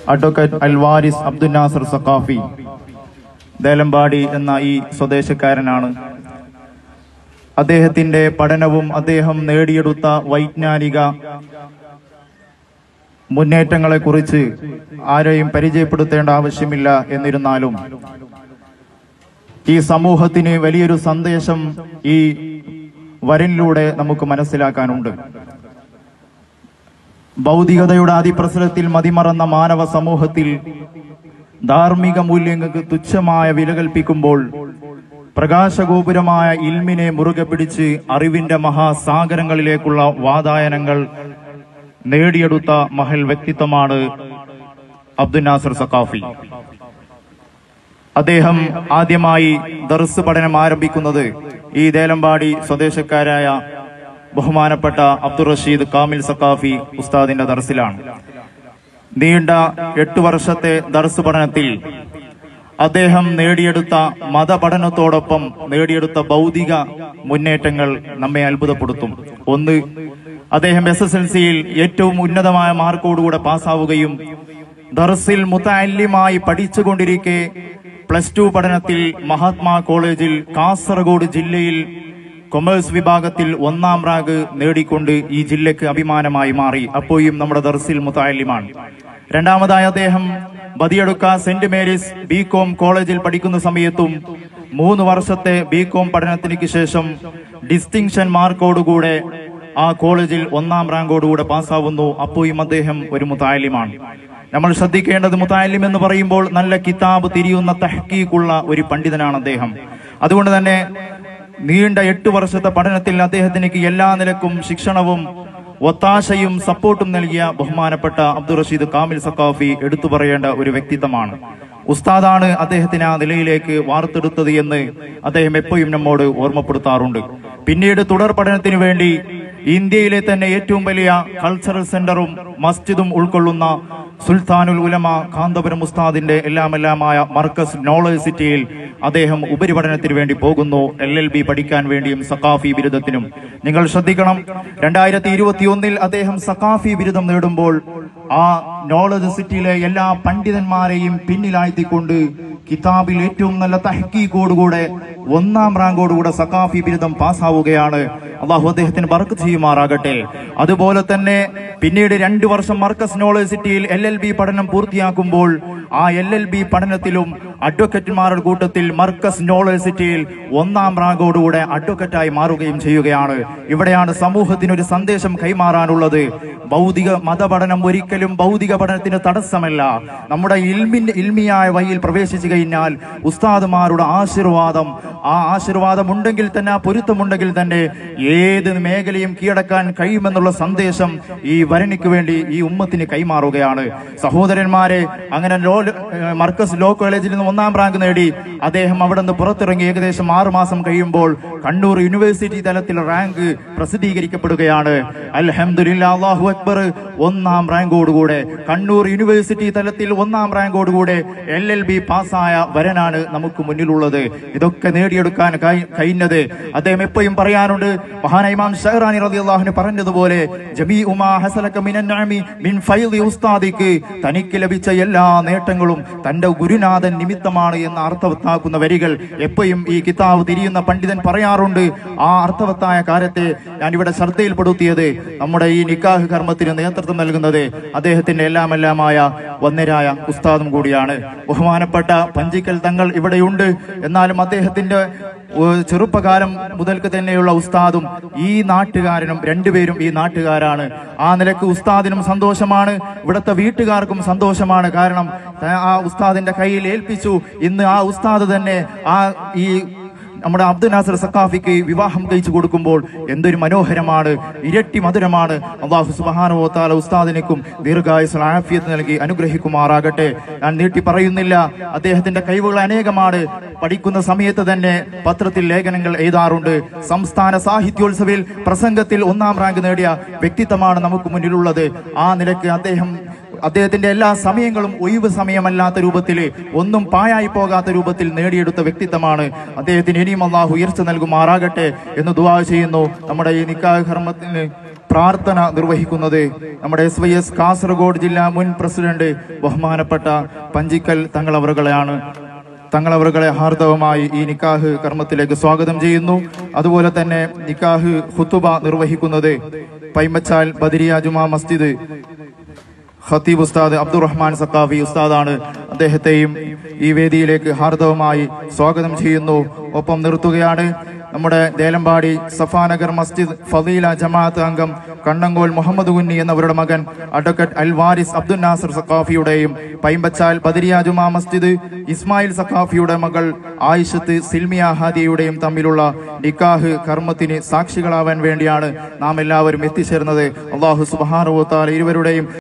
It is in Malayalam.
അഡ്വക്കേറ്റ് അൽവാരിസ് അബ്ദുൽ നാസർ സഖാഫി ദേലമ്പാടി എന്ന ഈ സ്വദേശക്കാരനാണ് അദ്ദേഹത്തിന്റെ പഠനവും അദ്ദേഹം നേടിയെടുത്ത വൈജ്ഞാനിക മുന്നേറ്റങ്ങളെ കുറിച്ച് ആരെയും പരിചയപ്പെടുത്തേണ്ട ആവശ്യമില്ല എന്നിരുന്നാലും ഈ സമൂഹത്തിന് വലിയൊരു സന്ദേശം ഈ വരനിലൂടെ നമുക്ക് മനസ്സിലാക്കാനുണ്ട് ഭൗതികതയുടെ അതിപ്രസരത്തിൽ മതിമറന്ന മാനവ സമൂഹത്തിൽ ധാർമ്മിക മൂല്യങ്ങൾക്ക് തുച്ഛമായ വില കൽപ്പിക്കുമ്പോൾ പ്രകാശഗോപുരമായ ഇൽമിനെ മുറുകെ പിടിച്ച് അറിവിന്റെ മഹാസാഗരങ്ങളിലേക്കുള്ള വാതായനങ്ങൾ നേടിയെടുത്ത മഹൽ വ്യക്തിത്വമാണ് അബ്ദുൽ നാസർ സഖാഫി അദ്ദേഹം ആദ്യമായി ദർസ് പഠനം ആരംഭിക്കുന്നത് ഈ ദേലമ്പാടി സ്വദേശക്കാരായ ബഹുമാനപ്പെട്ട അബ്ദുൾ റഷീദ് കാമിൽ സഖാഫി ഉസ്താദിന്റെ ദർസിലാണ് നീണ്ട എട്ടു വർഷത്തെ ദർസ് പഠനത്തിൽ അദ്ദേഹം നേടിയെടുത്ത മതപഠനത്തോടൊപ്പം നേടിയെടുത്ത ഭൗതിക മുന്നേറ്റങ്ങൾ നമ്മെ അത്ഭുതപ്പെടുത്തും ഒന്ന് അദ്ദേഹം എസ് എസ് എൽ സിയിൽ ഏറ്റവും ഉന്നതമായ മാർക്കോടുകൂടെ പാസ്സാവുകയും ദർസിൽ മുത്തല്യമായി പഠിച്ചുകൊണ്ടിരിക്കെ പ്ലസ് ടു പഠനത്തിൽ മഹാത്മാ കോളേജിൽ കാസർഗോഡ് ജില്ലയിൽ കൊമേഴ്സ് വിഭാഗത്തിൽ ഒന്നാം റാങ്ക് നേടിക്കൊണ്ട് ഈ ജില്ലയ്ക്ക് അഭിമാനമായി മാറി അപ്പോഴും നമ്മുടെ ദർസിൽ മുത്താലിമാണ് രണ്ടാമതായി അദ്ദേഹം Badiyadka saint Mary's B Com കോളേജിൽ പഠിക്കുന്ന സമയത്തും മൂന്ന് വർഷത്തെ ബി കോം പഠനത്തിനു ശേഷം ഡിസ്റ്റിങ്ഷൻ മാർക്കോടുകൂടെ ആ കോളേജിൽ ഒന്നാം റാങ്കോടുകൂടെ പാസ്സാവുന്നു അപ്പോഴും അദ്ദേഹം ഒരു മുത്താലിമാണ് നമ്മൾ ശ്രദ്ധിക്കേണ്ടത് മുത്താലിം എന്ന് പറയുമ്പോൾ നല്ല കിതാബ് തിരിയുന്ന തഹ്ക്കീക്കുള്ള ഒരു പണ്ഡിതനാണ് അദ്ദേഹം അതുകൊണ്ട് തന്നെ നീണ്ട എട്ട് വർഷത്തെ പഠനത്തിൽ അദ്ദേഹത്തിനേക്ക് എല്ലാ നിലക്കും ശിക്ഷണവും ഒത്താശയും സപ്പോർട്ടും നൽകിയ ബഹുമാനപ്പെട്ട അബ്ദുൾ റഷീദ് കാമിൽ സക്കാഫി എടുത്തു പറയേണ്ട ഒരു വ്യക്തിത്വമാണ് ഉസ്താദാണ് അദ്ദേഹത്തിന് ആ നിലയിലേക്ക് വാർത്തെടുത്തത് എന്ന് അദ്ദേഹം എപ്പോഴും നമ്മോട് ഓർമ്മപ്പെടുത്താറുണ്ട് പിന്നീട് തുടർ പഠനത്തിന് വേണ്ടി ഇന്ത്യയിലെ തന്നെ ഏറ്റവും വലിയ കൾച്ചറൽ സെന്ററും മസ്ജിദും ഉൾക്കൊള്ളുന്ന സുൽത്താനുൽ ഉലമ കാന്തപുരം ഉസ്താദിന്റെ എല്ലാം എല്ലാമായ മർക്കസ് നോളജ് സിറ്റിയിൽ അദ്ദേഹം ഉപരിപഠനത്തിന് വേണ്ടി പോകുന്നു എൽ എൽ ബി പഠിക്കാൻ വേണ്ടിയും സക്കാഫി ബിരുദത്തിനും നിങ്ങൾ ശ്രദ്ധിക്കണം രണ്ടായിരത്തി ഇരുപത്തി ഒന്നിൽ അദ്ദേഹം സക്കാഫി ബിരുദം നേടുമ്പോൾ ആ നോളജ് സിറ്റിയിലെ എല്ലാ പണ്ഡിതന്മാരെയും പിന്നിലാഴ്ത്തിക്കൊണ്ട് കിതാബിൽ ഏറ്റവും നല്ല തഹക്കീക്കോടുകൂടെ ഒന്നാം റാങ്കോടുകൂടെ സക്കാഫി ബിരുദം പാസ്സാവുകയാണ് അള്ളാഹു അദ്ദേഹത്തിന് വർക്ക് ചെയ്യുമാറാകട്ടെ അതുപോലെ തന്നെ പിന്നീട് രണ്ടു വർഷം മർക്കസ് നോളജ് സിറ്റിയിൽ എൽ എൽ ബി പഠനം പൂർത്തിയാക്കുമ്പോൾ ആ എൽ എൽ ബി പഠനത്തിലും അഡ്വക്കറ്റുമാരുടെ കൂട്ടത്തിൽ മർക്കസ് നോളജ് സിറ്റിയിൽ ഒന്നാം റാങ്കോടുകൂടെ അഡ്വക്കറ്റായി മാറുകയും ചെയ്യുകയാണ് ഇവിടെയാണ് സമൂഹത്തിന് ഒരു സന്ദേശം കൈമാറാനുള്ളത് ഭൗതിക മതപഠനം ഒരിക്കലും ഭൗതിക പഠനത്തിന് തടസ്സമല്ല നമ്മുടെ ഇൽമിന്റെ ഇൽമിയായ വഴിയിൽ പ്രവേശിച്ചു കഴിഞ്ഞാൽ ഉസ്താദുമാരുടെ ആശീർവാദം ആ ആശീർവാദം ഉണ്ടെങ്കിൽ തന്നെ ആ പൊരുത്തമുണ്ടെങ്കിൽ തന്നെ ഏത് മേഖലയും കീഴടക്കാൻ കഴിയുമെന്നുള്ള സന്ദേശം ഈ വരണിക്ക് വേണ്ടി ഈ ഉമ്മത്തിന് കൈമാറുകയാണ് സഹോദരന്മാരെ അങ്ങനെ ലോ ഏഹ് മർക്കസ് ലോ കോളേജിൽ നിന്ന് ഒന്നാം റാങ്ക് നേടി അദ്ദേഹം അവിടെ നിന്ന് പുറത്തിറങ്ങി ഏകദേശം ആറു മാസം കഴിയുമ്പോൾ കണ്ണൂർ യൂണിവേഴ്സിറ്റി തലത്തിൽ റാങ്ക് പ്രസിദ്ധീകരിക്കപ്പെടുകയാണ് അൽഹംദുലില്ലാ അല്ലാഹു അക്ബർ ഒന്നാം റാങ്കോടുകൂടെ കണ്ണൂർ യൂണിവേഴ്സിറ്റി തലത്തിൽ ഒന്നാം റാങ്കോടുകൂടെ എൽ എൽ ബി പാസ്സായ വരനാണ് നമുക്ക് മുന്നിലുള്ളത് ഇതൊക്കെ നേടിയെടുക്കാൻ കഴി- കഴിഞ്ഞത് അദ്ദേഹം എപ്പോഴും പറയാറുണ്ട് മഹാനായ ഇമാം ഷഹറാനി റളിയല്ലാഹുവിന് പറഞ്ഞതുപോലെ ജമീ ഉമാ ഹസലക മിനൻ നഅമി മിൻ ഫൈളി ഉസ്താദിക്ക് തനിക്ക് ലഭിച്ച എല്ലാ നേട്ടങ്ങളും തന്റെ ഗുരുനാഥൻ നിമിത്തമാണ് എന്ന് അർത്ഥവത്താക്കുന്ന വരികൾ എപ്പോഴും ഈ കിതാബ് തിരിയുന്ന പണ്ഡിതൻ പറയാറുണ്ട് ആ അർത്ഥവത്തായ കാര്യത്തെ ഞാൻ ഇവിടെ ശ്രദ്ധയിൽപ്പെടുത്തിയത് നമ്മുടെ ഈ നിക്കാഹ് കർമ്മത്തിന് നേതൃത്വം നൽകുന്നത് അദ്ദേഹത്തിന്റെ എല്ലാം എല്ലാമായ വന്നരായ ഉസ്താദും കൂടിയാണ് ബഹുമാനപ്പെട്ട പഞ്ചിക്കൽ തങ്ങൾ ഇവിടെയുണ്ട് എന്നാലും അദ്ദേഹത്തിന്റെ ഏഹ്, ചെറുപ്പകാലം മുതൽക്ക് തന്നെയുള്ള ഉസ്താദും ഈ നാട്ടുകാരനും രണ്ടുപേരും ഈ നാട്ടുകാരാണ് ആ നിലക്ക് ഉസ്താദിനും സന്തോഷമാണ് ഇവിടുത്തെ വീട്ടുകാർക്കും സന്തോഷമാണ് കാരണം ത- ആ ഉസ്താദിന്റെ കയ്യിൽ ഏൽപ്പിച്ചു ഇന്ന് ആ ഉസ്താദ് തന്നെ ആ ഈ നമ്മുടെ അബ്ദുൽ നാസർ സക്കാഫിക്ക് വിവാഹം കഴിച്ചു കൊടുക്കുമ്പോൾ എന്തൊരു മനോഹരമാണ് ഇരട്ടി മധുരമാണ് അള്ളാഹു സുബാനുവോ താല ഉസ്താദിനേക്കും ദീർഘായുസ് ആഫിയത്ത് നൽകി അനുഗ്രഹിക്കുമാറാകട്ടെ ഞാൻ നീട്ടി പറയുന്നില്ല അദ്ദേഹത്തിന്റെ കഴിവുകൾ അനേകമാണ് പഠിക്കുന്ന സമയത്ത് തന്നെ പത്രത്തിൽ ലേഖനങ്ങൾ എഴുതാറുണ്ട് സംസ്ഥാന സാഹിത്യോത്സവിൽ പ്രസംഗത്തിൽ ഒന്നാം റാങ്ക് നേടിയ വ്യക്തിത്വമാണ് നമുക്ക് മുന്നിലുള്ളത് ആ നിലയ്ക്ക് അദ്ദേഹം അദ്ദേഹത്തിന്റെ എല്ലാ സമയങ്ങളും ഒഴിവ് സമയമല്ലാത്ത രൂപത്തിൽ ഒന്നും പായായി പോകാത്ത രൂപത്തിൽ നേടിയെടുത്ത വ്യക്തിത്വമാണ് അദ്ദേഹത്തിന് ഇനിയും അള്ളാഹു ഉയർച്ച നൽകുമാറാകട്ടെ എന്ന് ദുവാ ചെയ്യുന്നു നമ്മുടെ ഈ നിക്കാഹ് കർമ്മത്തിന് പ്രാർത്ഥന നിർവഹിക്കുന്നത് നമ്മുടെ എസ് വൈ എസ് കാസർഗോഡ് ജില്ലാ മുൻ പ്രസിഡന്റ് ബഹുമാനപ്പെട്ട പഞ്ചിക്കൽ തങ്ങളവറുകളെയാണ് തങ്ങളവറുകളെ ഹാർദവമായി ഈ നിക്കാഹ് കർമ്മത്തിലേക്ക് സ്വാഗതം ചെയ്യുന്നു അതുപോലെ തന്നെ നിക്കാഹ് ഹുത്തുബ നിർവഹിക്കുന്നത് പൈമച്ചാൽ ബദരിയ ജുമാ മസ്ജിദ് ഖത്തീബ് ഉസ്താദ് അബ്ദുറഹ്മാൻ സക്കാഫി ഉസ്താദാണ് അദ്ദേഹത്തെയും ഈ വേദിയിലേക്ക് ഹാർദവമായി സ്വാഗതം ചെയ്യുന്നു ഒപ്പം നിർത്തുകയാണ് നമ്മുടെ ദേലമ്പാടി സഫാനഗർ മസ്ജിദ് ഫലീല ജമാഅത്ത് അംഗം കണ്ണങ്കോൽ മുഹമ്മദ് കുന്നി എന്നവരുടെ മകൻ അഡ്വക്കേറ്റ് അൽ വാരിസ് അബ്ദുൽ നാസർ സക്കാഫിയുടെയും പൈമ്പച്ചാൽ ബദരിയ ജുമാ മസ്ജിദ് ഇസ്മായിൽ സക്കാഫിയുടെ മകൾ ആയിഷത്ത് സിൽമിയ ഹാദിയുടെയും തമ്മിലുള്ള നിക്കാഹ് കർമ്മത്തിന് സാക്ഷികളാവാൻ വേണ്ടിയാണ് നാം എല്ലാവരും എത്തിച്ചേർന്നത് അള്ളാഹു സുബാനുവത്താൽ ഇരുവരുടെയും